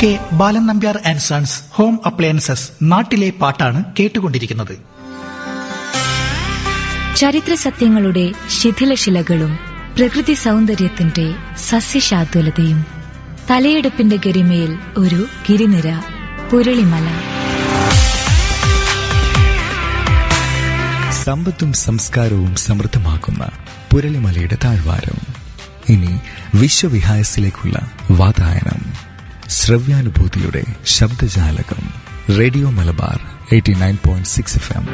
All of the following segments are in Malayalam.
K Balan Nambiar and sons home appliances നാട്ടിലെ പാട്ടാണ് കേട്ടുകൊണ്ടിരിക്കുന്നത് ചരിത്ര സത്യങ്ങളുടെ ശിഥിലശിലകളും പ്രകൃതി സൗന്ദര്യത്തിന്റെ സസ്യശാദ്വലതയും തലയെടുപ്പിന്റെ ഗരിമയിൽ ഒരു ഗിരിനിര പുരളിമല സമ്പത്തും സംസ്കാരവും സമൃദ്ധമാക്കുന്ന പുരളിമലയുടെ താഴ്വാരം ഇനി വിശ്വവിഹായസിലേക്കുള്ള വാതായനം ശ്രവ്യാനുഭൂതിയുടെ ശബ്ദജാലകം radio Malabar eighty nine point six F M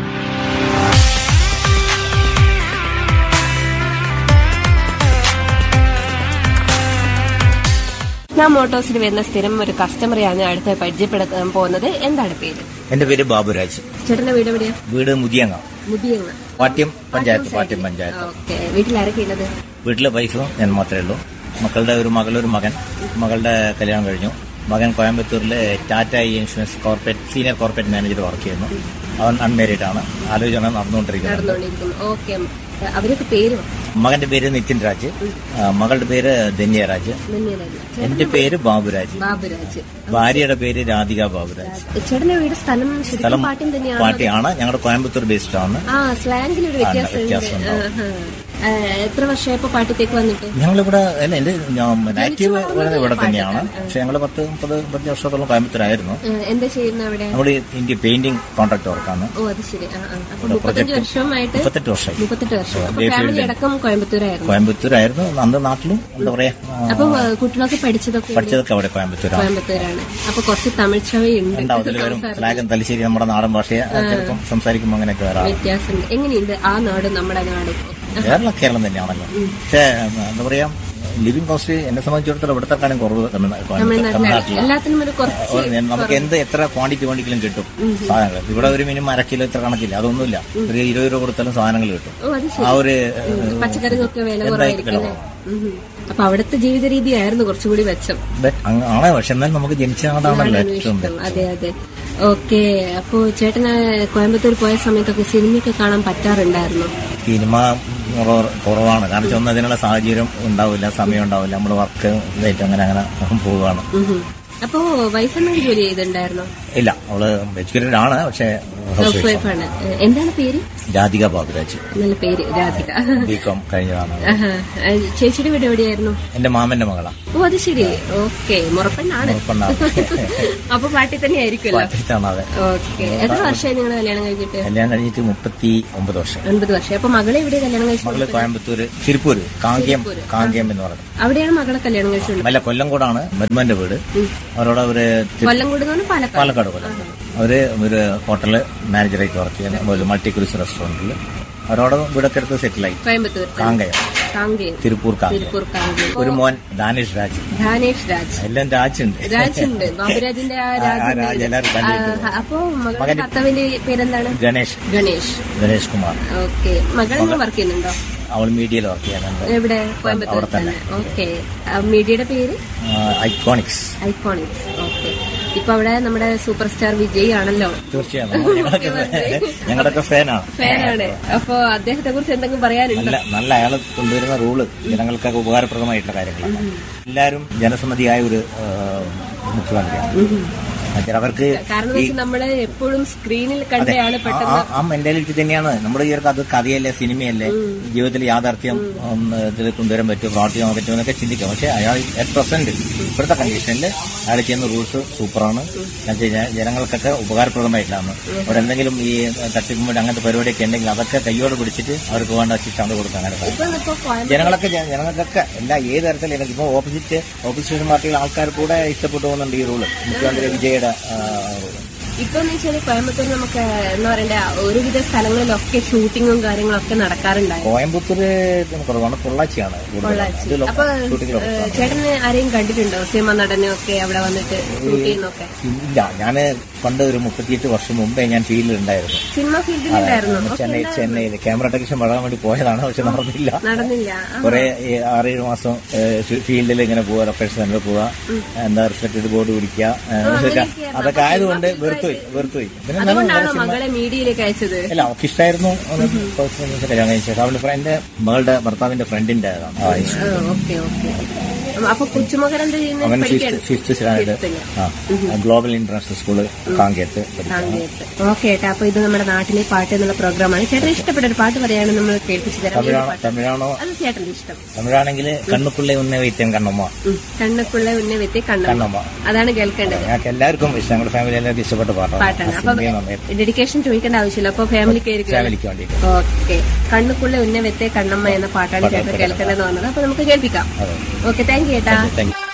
ഞാൻ മോട്ടോഴ്സിൽ വരുന്ന സ്ഥിരം ഒരു കസ്റ്റമറെയാണ് അടുത്ത് പരിചയപ്പെടുത്താൻ പോകുന്നത് എന്താണ് പേര് എന്റെ പേര് ബാബുരാജ് ചേട്ടന്റെ വീട് എവിടെയാ വീട് മുതിയങ്ങ മുതിയങ്ങ പാട്യം പഞ്ചായത്ത് പാട്യം പഞ്ചായത്ത് ഓക്കെ വീട്ടിൽ ആരൊക്കെ ഉള്ളത് വീട്ടിലെ വൈഫും ഞാൻ മാത്രമേ ഉള്ളൂ മക്കളുടെ ഒരു മകളൊരു മകൻ മകളുടെ കല്യാണം കഴിഞ്ഞു മകൻ കോയമ്പത്തൂരിലെ Tata insurance corporate senior corporate manager work ചെയ്യുന്നു അവൻ അൺമാരീഡ് ആണ് ആലോചന നടന്നുകൊണ്ടിരിക്കുന്നത് നടന്നുകൊണ്ടിരിക്കുന്നു ഓക്കെ അവരൊക്കെ പേര് പറ. മകന്റെ പേര് നിതിൻ രാജ് ആ, മകളുടെ പേര് ധന്യരാജ് ധന്യരാജ്. എന്റെ പേര് ബാബുരാജ് ബാബുരാജ് ഭാര്യയുടെ പേര് രാധിക ബാബുരാജ് ചേട്ടന്റെ വീട് സ്ഥലം ശരിക്കും സ്ഥലം പാട്ടും തന്നെയാണ് പാട്ടിയാണ് ഞങ്ങളുടെ കോയമ്പത്തൂർ ബേസ്ഡ് ആണ് ആ സ്ലാംഗിൽ ഒരു ആ, വ്യത്യാസമുണ്ട് വ്യത്യാസമുണ്ടാവും. ആഹാ. ആ, എത്ര വർഷമായപ്പോ പാട്ടിത്തേക്ക് വന്നിട്ട് ഞങ്ങളിവിടെ അല്ല എന്റെ നാറ്റീവ് വളർന്നത് ഇവിടെ തന്നെയാണ് പാലക്കാട്. പക്ഷെ ഞങ്ങൾ പത്ത് മുപ്പത് മുപ്പത്തി വർഷത്തോളം കോയമ്പത്തൂരായിരുന്നു ആ, എന്താ ചെയ്യുന്ന അവിടെ നമ്മൾ ഇന്ത്യ പെയിന്റിംഗ് കോൺട്രാക്ട് വർക്കാണ് ഓ അത് ശരി ആ, ആ. അപ്പൊ ഇവിടെ മുപ്പത്തഞ്ച് project- വർഷമായിട്ട് മുപ്പത്തെട്ട് വർഷമായി മുപ്പത്തെട്ട് വർഷം അപ്പൊ ഇതേ ഫാമിലി field. അടക്കം കോയമ്പത്തൂരായിരുന്നു കോയമ്പത്തൂരായിരുന്നു അന്ന് നാട്ടിലും എന്താ പറയാ ആ, അപ്പൊ ആ, കുട്ടികളൊക്കെ പഠിച്ചതൊക്കെ ഇവിടെ പഠിച്ചതൊക്കെ അവിടെ കോയമ്പത്തൂരാണ് കോയമ്പത്തൂരാണ് അപ്പൊ കുറച്ച് തമിഴ് ചവയുണ്ട് ഉണ്ടാവും അതിൽ വരും സ്ലാഗൻ തലശ്ശേരി നമ്മുടെ നാടൻ ഭാഷയെ ചിലപ്പം സംസാരിക്കുമ്പോൾ അങ്ങനെയൊക്കെ വരാം വ്യത്യാസമുണ്ട് എങ്ങനെയുണ്ട് ആ നാട് നമ്മുടെ നാട് ഇപ്പൊ? കേരളം കേരളം തന്നെയാണല്ലോ പക്ഷേ എന്താ പറയാ ലിവിംഗ് കോസ്റ്റ് എന്നെ സംബന്ധിച്ചിടത്തോളം ഇവിടത്തെക്കാളും കുറവ് തമിഴ്നാ- കോയമ്പത്തൂർ- തമിഴ്നാട്ടിലാണ് തമിഴ്നാട്ടിലാണ് എല്ലാത്തിനും ഒരു കുറച്ച് ഓ, ഞാൻ- നമുക്ക് എന്ത് എത്ര ക്വാണ്ടിറ്റി വേണമെങ്കിലും കിട്ടും സാധനങ്ങൾ ഇവിടെ ഒരു മിനിമം അര കിലോ ഇത്ര കണക്കില്ല അതൊന്നുമില്ല ഒരു ഇരുപത് രൂപ കൊടുത്താലും സാധനങ്ങൾ കിട്ടും ഓ അത് ശരി ആ ഒരു പച്ചക്കറികൾക്ക് വില എന്തായാലും കുറവായിരിക്കും വില അല്ലേ? ഉം. അപ്പൊ അവിടുത്തെ ജീവിത രീതിയായിരുന്നു കുറച്ചുകൂടി മെച്ചം ബട്ട് അങ്ങ് ആണ് പക്ഷെ എന്നാലും നമുക്ക് ജനിച്ച നാടാണല്ലോ നാടാണ് ഏറ്റവും ഇഷ്ടം അതെ അതെ ഓക്കെ അപ്പോ ചേട്ടന് കോയമ്പത്തൂർ പോയ സമയത്തൊക്കെ സിനിമയൊക്കെ കാണാൻ പറ്റാറുണ്ടായിരുന്നു സിനിമ കുറവ്- കുറവാണ് കാരണം വെച്ചാൽ ഒന്നും അതിനുള്ള സാഹചര്യം ഉണ്ടാവില്ല സമയം ഉണ്ടാവില്ല നമ്മൾ വർക്ക് ഇതായിട്ട് അങ്ങനെ അങ്ങനെ പോവുകയാണ് അപ്പോ വൈഫ് എന്തെങ്കിലും ജോലി ചെയ്തിട്ടുണ്ടായിരുന്നോ ഇല്ല അവള് എഡ്യൂക്കേറ്റഡ് ആണ് പക്ഷെ ഹൗസ് ഹൗസ് വൈഫ് വൈഫാണ് എന്താണ് പേര് രാധിക ബാബുരാജ് നല്ല പേര് രാധിക ബി കോം കഴിഞ്ഞതാണ് ആഹാ. ആ, ചേച്ചിയുടെ വീട് എവിടെയായിരുന്നു എന്റെ മാമന്റെ മകളാ ഓ അത് ശരി ഓക്കെ മുറപ്പെണ്ണാണ് മുറപ്പെണ്ണാണ്. അപ്പൊ പാട്ടി തന്നെ ആയിരിക്കുമല്ലോ പാട്ടിട്ടാണ് അതെ ഓക്കെ എത്ര വർഷമായി നിങ്ങൾ കല്യാണം കഴിഞ്ഞിട്ട് കല്യാണം കഴിഞ്ഞിട്ട് മുപ്പത്തി ഒമ്പത് വർഷം ഒൻപത് വർഷം അപ്പൊ മകളെ എവിടെ കല്യാണം കഴിച്ചു മകള് കോയമ്പത്തൂര് തിരുപ്പൂര് കാങ്ക്യം കാങ്ക്യം എന്ന് പറയുന്നത് അവിടെയാണ് മകളെ കല്യാണം കഴിച്ചുള്ളത് അല്ല കൊല്ലംകോടാണ് മരുമന്റെ വീട് അവരോട് അവര് തി- കൊല്ലംകോട് എന്ന് പറഞ്ഞാൽ പാലക്കാട് പാലക്കാട് കൊല്ലം അവര് ഒരു ഹോട്ടല് മാനേജറായിട്ട് വർക്ക് ചെയ്യുന്ന ഒരു മൾട്ടി ക്രൂസ് റെസ്റ്റോറന്റിൽ അവരോട് വീടൊക്കെ എടുത്ത് സെറ്റിലായി കോയമ്പത്തൂർ കാങ്കയം കാങ്കയം തിരുപ്പൂർ കാങ്കയം തിരുപ്പൂർ കാങ്കയം ഒരു മോൻ ദാനിഷ് രാജ് ധാനേഷ് രാജ് എല്ലാം രാജുണ്ട് രാജുണ്ട് ബാബുരാജിന്റെ ആ ആ, ആ രാജ് രാജ് എല്ലാവരും കണ്ടിട്ടുണ്ട്. അപ്പോ മകളുടെ മകന് ഭർത്താവിന്റെ പേരെന്താണ് ഗണേഷ് ഗണേഷ് ഗണേഷ് കുമാർ ഓക്കെ മകൾ വർക്ക് ചെയ്യുന്നുണ്ടോ അവൾ മീഡിയയിൽ വർക്ക് ചെയ്യുന്നുണ്ട് എവിടെ കോയമ്പത്തൂർ അവിടെ തന്നെ. തന്നെ ഓക്കെ മീഡിയയുടെ പേര് ഐക്കോണിക്സ് ഐക്കോണിക്സ് ഓക്കെ ഇപ്പൊ അവിടെ നമ്മുടെ സൂപ്പർ സ്റ്റാർ വിജയ് ആണല്ലോ തീർച്ചയായും നമ്മൾ ഞങ്ങളൊക്കെ ഞങ്ങളുടെയൊക്കെ ഫാനാണ് ഫാനാണ് അപ്പൊ അദ്ദേഹത്തെ കുറിച്ച് എന്തെങ്കിലും പറയാനുണ്ടോ നല്ല നല്ല അയാൾ കൊണ്ടുവരുന്ന റൂള് ജനങ്ങൾക്കൊക്കെ ഉപകാരപ്രദമായിട്ടുള്ള കാര്യങ്ങളാണ് എല്ലാവരും ജനസമ്മതിയായ ഒരു ആ, മുഖ്യമന്ത്രിയാണ് എന്നുവെച്ചാൽ അവർക്ക് കാരണം ഈ വെച്ചാൽ നമ്മള് എപ്പോഴും സ്ക്രീനിൽ കണ്ടയാള് ആ- പെട്ടെന്ന് ആ- ആ മെന്റാലിറ്റി തന്നെയാണ് നമ്മുടെ ഈ ഒരു അത് കഥയല്ലേ സിനിമയല്ലേ ജീവിതത്തിൽ യാഥാർത്ഥ്യം ഉം, ഇതിൽ കൊണ്ടുവരാൻ പറ്റുമോ പ്രവർത്തിക്കാൻ പറ്റുമോ എന്നൊക്കെ ചിന്തിക്കാം പക്ഷെ അയാൾ അറ്റ് പ്രസന്റ് ഇപ്പോഴത്തെ കണ്ടീഷനിൽ അയാൾ ചെയ്യുന്ന റൂൾസ് സൂപ്പറാണ് എന്നുവെച്ച് കഴിഞ്ഞാൽ ജനങ്ങൾക്കൊക്കെ ഉപകാരപ്രദമായിട്ടാണ് അവിടെ എന്തെങ്കിലും ഈ തട്ടിപ്പുമ്പോൾ അങ്ങനത്തെ പരിപാടിയൊക്കെ ഉണ്ടെങ്കിൽ അതൊക്കെ കയ്യോടെ പിടിച്ചിട്ട് അവർക്ക് വേണ്ട ശിക്ഷ അത് കൊടുക്കാൻ അങ്ങനെ സാധിക്കും. ഇപ്പൊ ഇപ്പൊ കോയമ്പത്തൂർ ജനങ്ങളൊക്കെ ജന- ജനങ്ങൾക്കൊക്കെ എല്ലാ ഏത് തരത്തിലും ഇപ്പൊ ഓപ്പോസിറ്റ് ഓപ്പോസിഷൻ പാർട്ടിയിലെ ആൾക്കാർ കൂടെ ഇഷ്ടപ്പെട്ടു പോകുന്നുണ്ട് ഈ റൂള് മുഖ്യമന്ത്രി വിജയുടെ റൂള് ഇപ്പൊ എന്ന് വെച്ചാല് കോയമ്പത്തൂർ നമുക്ക് എന്താ പറയണ്ട ഒരുവിധ സ്ഥലങ്ങളിലൊക്കെ ഷൂട്ടിങ്ങും കാര്യങ്ങളൊക്കെ നടക്കാറുണ്ടായിരുന്നു കോയമ്പത്തൂര് പിന്നെ കുറവാണ് പൊള്ളാച്ചിയാണ് കൂടുതൽ. പൊള്ളാച്ചി അത് ലൊ- അപ്പൊ ഷൂട്ടിംഗ് ഏഹ്, ലൊക്കേഷനാണ്. ചേട്ടന് ആരെയും കണ്ടിട്ടുണ്ടോ സിനിമ നടനും ഒക്കെ അവിടെ വന്നിട്ട് ഷൂട്ട് ചെയ്യുന്നൊക്കെ ഇല്ല ഞാന് പണ്ട് ഒരു മുപ്പത്തിയെട്ട് വർഷം മുമ്പേ ഞാൻ ഫീൽഡിൽ ഉണ്ടായിരുന്നു സിനിമ ഫീൽഡിലുണ്ടായിരുന്നു ഓക്കെ, ചെന്നൈ ചെന്നൈയിൽ ക്യാമറ ടെക്നീഷ്യൻ വളരാൻ വേണ്ടി പോയതാണ് പക്ഷെ നടന്നില്ല നടന്നില്ല ആ, കുറെ ഈ ആറേഴ് മാസം ഫീൽഡിൽ ഇങ്ങനെ പോവുക ലൊക്കേഷൻ സെന്ററിൽ പോവുക എന്താ റിഫ്ലക്റ്റഡ് ബോർഡ് പിടിക്കുക ഏഹ്, ഇതൊക്കെ അങ്ങനെയൊക്കെയായിരുന്നു. അതൊക്കെ ആയതുകൊണ്ട് വെറുത്ത് വെറുത്തുപോയി വെറുത്തുപോയി പിന്നെ എന്നാലും അതുകൊണ്ടാണോ വേറെ സിനിമ- മകളെ മീഡിയയിലേക്ക് അയച്ചത് അല്ല അവർക്ക് ഇഷ്ടമായിരുന്നു ഒന്ന് കുറച്ച് കല്യാണം കഴിച്ച ശേഷം അവളുടെ ഫ്രണ്ട് മകളുടെ ഭർത്താവിന്റെ ഫ്രണ്ടിന്റെ ഇതാണ് ആ, ഓക്കെ ഓക്കെ അപ്പൊ കൊച്ചുമകൻ എന്താ ചെയ്യുന്നത് അവൻ പഠിക്കാണ് ഫിഫ്ത്ത് സ്റ്റാൻഡേർഡ് ഫിഫ്ത്തില്. ആ ഗ്ലോബൽ ഇന്റർനാഷണൽ സ്കൂള് കാങ്കേത്ത് പഠിക്കുകയാണ്. ഓക്കെ ഏട്ടാ അപ്പൊ ഇത് നമ്മുടെ നാട്ടിലെ പാട്ട് എന്നുള്ള പ്രോഗ്രാമാണ് ചേട്ടൻ ഇഷ്ടപ്പെട്ട ഒരു പാട്ട് പറയാണ് നമ്മൾ കേൾപ്പിച്ചു തരാം ഏത് തമിഴാണോ പാട്ട്? തമിഴാണോ അത് ചേട്ടന്റെ ഇഷ്ടം തമിഴാണെങ്കിൽ കണ്ണുക്കുള്ളേ ഉന്ന വൈദ്യം കണ്ണമ്മ ഉം. കണ്ണക്കുള്ള ഉന്നെ വെത്തി കണ്ണമ്മ കണ്ണമ്മ അതാണ് കേൾക്കേണ്ടത് ഞങ്ങൾക്ക് എല്ലാവർക്കും ഇഷ്ടം നമ്മുടെ ഫാമിലി എല്ലാവർക്കും ഇഷ്ടപ്പെട്ട പാട്ടാണ് പാട്ടാണ് ആ അപ്പൊ സിനിമയും നന്നായി ഡെഡിക്കേഷൻ ചോദിക്കേണ്ട ആവശ്യമില്ല അപ്പൊ ഫാമിലിക്ക് ഫാമിലിക്ക് വേണ്ടിയിട്ട് ഓക്കെ കണ്ണുക്കുള്ള ഉന്ന വെത്തെ കണ്ണമ്മ എന്ന പാട്ടാണ് ചേട്ടൻ കേൾക്കേണ്ടതെന്ന് പറഞ്ഞത് അപ്പൊ നമുക്ക് കേൾപ്പിക്കാം അതെ ഓക്കെ താങ്ക് യു ഏട്ടാ താങ്ക് യു